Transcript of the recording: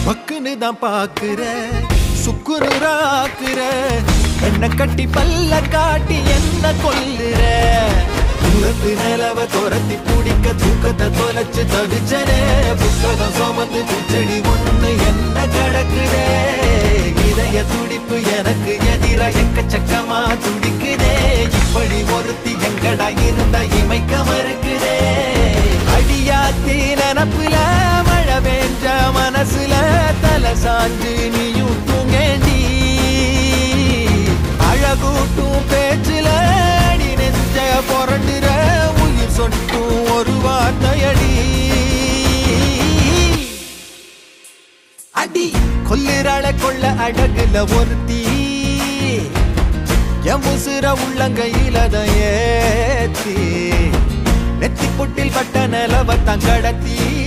பக்குன்னு தான் பாக்குற சுக்குநூறாக்குற என்ன கட்டி பல்ல காட்டி என்ன கொல்லுற தூரத்து நிலவ துரத்தி பிடிக்க தூக்கத்தை தொலைச்சு தவிச்சனே புத்தகம் சுமந்து பூச்செடி ஒண்ணு என்ன கிடக்குதே இதய துடிப்பு எனக்கு எதிரா எக்கச்சக்கமா துடிக்குதே இப்படி ஒருத்தி எங்கடா இருந்த இமைக்க மறுக்குதே அடியாத்தி நினப்புல மழை பெஞ்ச மனசுல தலை சாஞ்சு நீயும் தூங்கேண்டி அழகூட்டும் பேச்சுல அடி நெஞ்ச புரண்டுற உயிர் சொட்டும் ஒரு வார்த்தையடி அடி கொல்லுறாள கொள்ள அழகுல ஒருத்தி என் உசுர உள்ளங்கையில தான் ஏத்தி நெத்தி பொட்டில் பட்ட நிலவ தங்கடத்தி